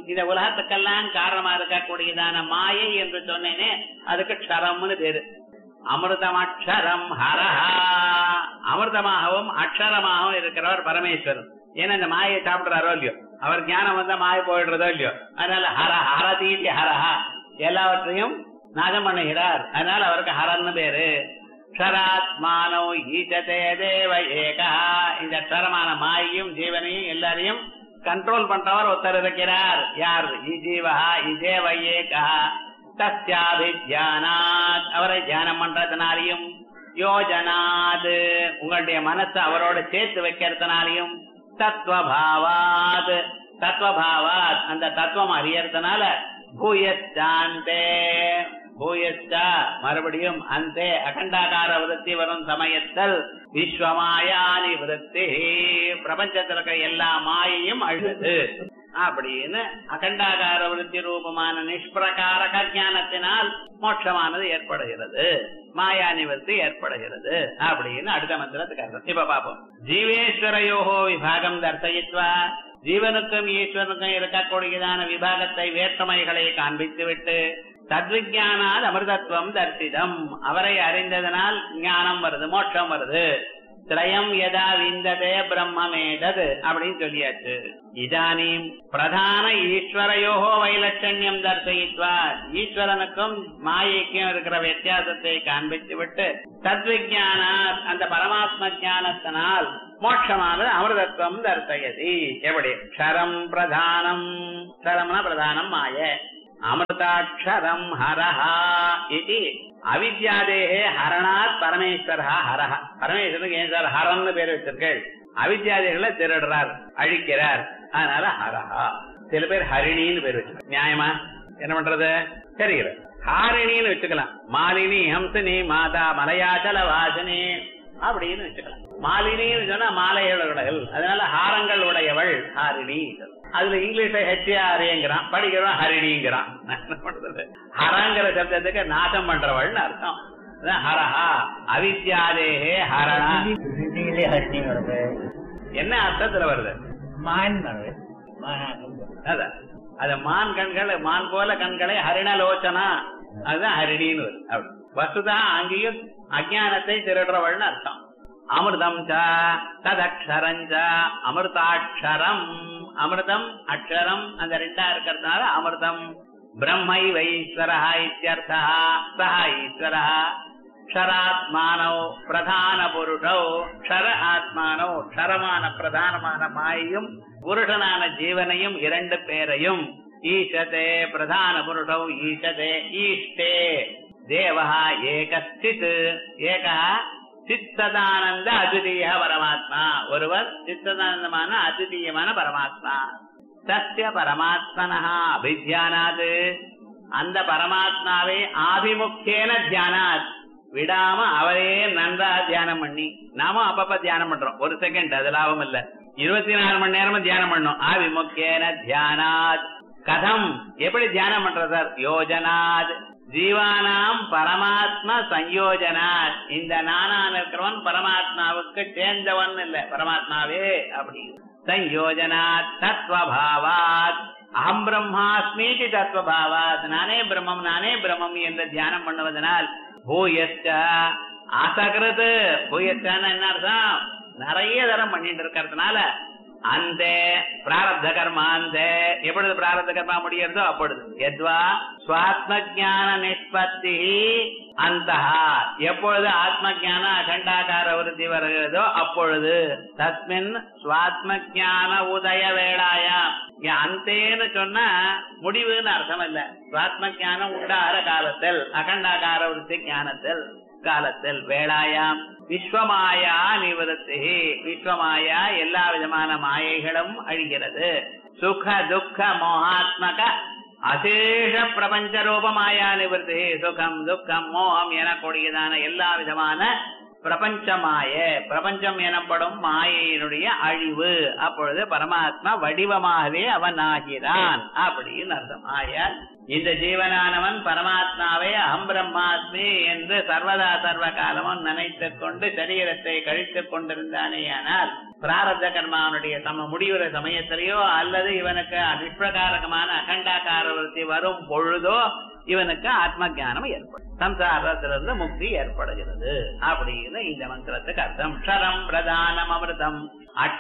இந்த உலகத்துக்கெல்லாம் காரணமா இருக்கக்கூடியதான மாயை என்று சொன்னேனே அதுக்கு க்ஷரம்னு பேரு அமிர்தம் அக்ஷரம் ஹரஹா அமிர்தமாகவும் அக்ஷரமாகவும் இருக்கிறவர் பரமேஸ்வரன் ஏன்னா இந்த மாயை சாப்பிடுறாரோ இல்லையோ அவர் ஞானம் வந்தா மாய போயிடுறதோ இல்லையோ அதனால ஹர ஹரதீதி ஹரஹா எல்லாவற்றையும் நாதம் பண்ணுகிறார் அதனால அவருக்கு ஹரன்னு பேரு க்ஷராத்மானோ ஈசதே தேவ ஏகா இந்த க்ஷரமான மாயையும் ஜீவனையும் எல்லாரையும் கண்ட்ரோல் பண்றவர் ஒருத்தர் இருக்கிறார் யார் இஜீவா இதேவ ஏகா தஸ்யாபித்யானாத் அவரை தியானம் பண்றதுனாலையும் யோஜனாத் உங்களுடைய மனசை அவரோட சேர்த்து வைக்கிறதுனாலையும் தத்துவபாவாத் தத்துவபாவாத் அந்த தத்துவம் அறியறதுனால பூயஸ்டாந்தே பூயஸ்டா மறுபடியும் அந்த அகண்டாகார விருத்தி வரும் சமயத்தில் விஸ்வமாயானி விருத்தி பிரபஞ்சத்தில் இருக்கிற எல்லா மாயையும் அழுது அப்படின்னு அகண்டாகார விருத்தி ரூபமான நிஷ்பிரகாரக ஞானத்தினால் மோட்சமானது ஏற்படுகிறது மாயா நிவர்த்தி ஏற்படுகிறது அப்படின்னு அடுத்த மந்திரத்துக்கு அர்த்தம் இப்ப பாப்போம் ஜீவேஸ்வரயோகோ விபாகம் தர்சயித்வா ஜீவனுக்கும் ஈஸ்வரனுக்கும் இருக்கக்கூடியதான விபாகத்தை வேற்றுமைகளை காண்பித்து விட்டு தத்விஜானால் அமிர்தத்துவம் தர்சிதம் அவரை அறிந்ததனால் ஞானம் வருது மோட்சம் வருது திரயம் எதா விந்ததே பிரம்மமேதது அப்படின்னு சொல்லியாச்சு இதானீம் பிரதான ஈஸ்வரையோகோ வைலட்சண்யம் தர்சயித்வா ஈஸ்வரனுக்கும் மாயைக்கும் இருக்கிற வித்தியாசத்தை காண்பித்து விட்டு தத்விஜான அந்த பரமாத்ம ஞானத்தினால் மோட்சமானது அமிர்தத்துவம் தர்சயதி எப்படி க்ஷரம் பிரதானம் க்ஷரம்னா பிரதானம் மாய அமிர்தாட்சரம் ஹரஹா இது அவித்யாதேகே ஹரணாத் பரமேஸ்வரா ஹரஹ பரமேஸ்வரனுக்கு ஏன் சார் ஹரன்னு பேர் வச்சிருக்கேள் அவித்யாதிகளை திருடுறார் அழிக்கிறார் அதனால ஹரஹா சில பேர் ஹரிணின்னு பேர் வச்சிருக்காங்க நியாயமா என்ன பண்றது தெரிகிறது ஹாரிணின்னு வச்சுக்கலாம் மாலினி ஹம்சினி மாதா மலையாச்சல வாசினி அப்படின்னு வச்சுக்கலாம் மாலினின்னு சொன்னா மாலையுடையவள் அதனால ஹாரங்கள் உடையவள் ஹாரிணி அதுல இங்கிலீஷ்ல ஹெச்ஆர்ஏங்கிறான் படிக்கிறவன் ஹரிணிங்கிறான் என்ன பண்றது ஹரங்கிற சப்தத்துக்கு நாசம் பண்றவள்னு அர்த்தம் அதான் ஹரஹா அவித்யாதேகே ஹரணா ஹிந்தியிலே ஹரிணி வருது என்ன அர்த்தத்துல வருது மான் வருது மானாகம் அதான் அது மான் கண்கள் மான் போல கண்களை ஹரிணலோச்சனா அதுதான் ஹரிணின்னு வருது அப்படி வசுதா அங்கேயும் அஜானத்தை திருடுறவள்னு அர்த்தம் அமிர்தம் ச ததக்ஷரம் ச அமிர்தாட்சரம் அமிர்தம் அக்ஷரம் அந்த ரெண்டா இருக்கிறதுனால அமிர்தம் பிரம்மை வைஸ்வரா இத்தியர்த்தா சஹ ஈஸ்வரா க்ஷராத்மானோ பிரதான புருஷோ க்ஷர ஆத்மானோ க்ஷரமான பிரதானமான மாயையும் புருஷனான ஜீவனையும் இரண்டு பேரையும் ஈஷதே பிரதான புருஷோ ஈஷதே ஈஷ்டே தேவா ஏகஸ்தித் ஏகா சித்ததானந்த அதிதீய பரமாத்மா ஒருவர் சித்ததானந்தமான அதிதீயமான பரமாத்மா சத்திய பரமாத்மனா அபித்தியானாது அந்த பரமாத்மாவை ஆபிமுக்கியன தியானாத் விடாம அவரே நன்றா தியானம் பண்ணி நாம அப்பப்ப தியானம் பண்றோம் ஒரு செகண்ட் அது லாபம் இல்ல இருபத்தி நாலு மணி நேரமும் தியானம் பண்ணோம் ஆபிமுக்கியன தியானாத் கதம் எப்படி தியானம் பண்றது சார் யோஜனாத் ஜீவானாம் பரமாத்ம சயோஜனாத் இந்த நானான் இருக்கிறவன் பரமாத்மாவுக்கு சேர்ந்தவன் இல்ல பரமாத்மாவே அப்படி சயோஜனாத் தத்வபாவாத் அகம் பிரம்மாஸ்மீதி தத்வபாவாத் நானே பிரம்மம் நானே பிரம்மம் என்று தியானம் பண்ணுவதனால் பூயஸ்ட அசகிருது பூயஸ்டான என்ன அர்த்தம் நிறைய தரம் பண்ணிட்டு இருக்கிறதுனால அந்த பிராரப்த கர்மா அந்த எப்பொழுது பிராரப்த கர்மா முடியறதோ அப்பொழுது எத்வா சுவாத்ம ஜான நிஷ்பத்தி அந்த எப்பொழுது ஆத்ம ஜான அகண்டாகார விருத்தி வருகிறதோ அப்பொழுது தஸ்மின் சுவாத்ம ஜான உதய வேளாயா அந்தேன்னு சொன்னா முடிவுன்னு அர்த்தம் இல்ல சுவாத்ம ஜானம் உண்டாகிற காலத்தில் அகண்டாகார விருத்தி ஞானத்தில் காலத்தில் வேளாயாம் விஸ்வமாயா நிவர்த்தி விஸ்வமாயா எல்லா விதமான மாயைகளும் அழிகிறது சுக துக்க மோகாத்மக அசேஷ பிரபஞ்ச ரூப மாயா நிவர்த்தி சுகம் துக்கம் மோகம் எனக்கூடியதான எல்லா விதமான பிரபஞ்ச மாய பிரபஞ்சம் எனப்படும் மாயையினுடைய அழிவு அப்பொழுது பரமாத்மா வடிவமாகவே அவன் ஆகிறான் அப்படின்னு அர்த்தம் ஆய இந்த ஜீவனானவன் பரமாத்மாவை அகம் பிரம்மாஸ்மி என்று சர்வதா சர்வ காலமும் நினைத்துக் கொண்டு சரீரத்தை கழித்துக் கொண்டிருந்தானேயானால் பிராரத்த கர்மாவனுடைய சம முடிவுற சமயத்திலேயோ அல்லது இவனுக்கு நிஷ்பிரகாரகமான அகண்டாக்கார விருத்தி வரும் பொழுதோ இவனுக்கு ஆத்ம ஞானம் ஏற்படும் சம்சாரத்திலிருந்து முக்தி ஏற்படுகிறது அப்படின்னு இந்த மந்திரத்துக்கு அர்த்தம் க்ஷரம் பிரதானம் அமிர்தம்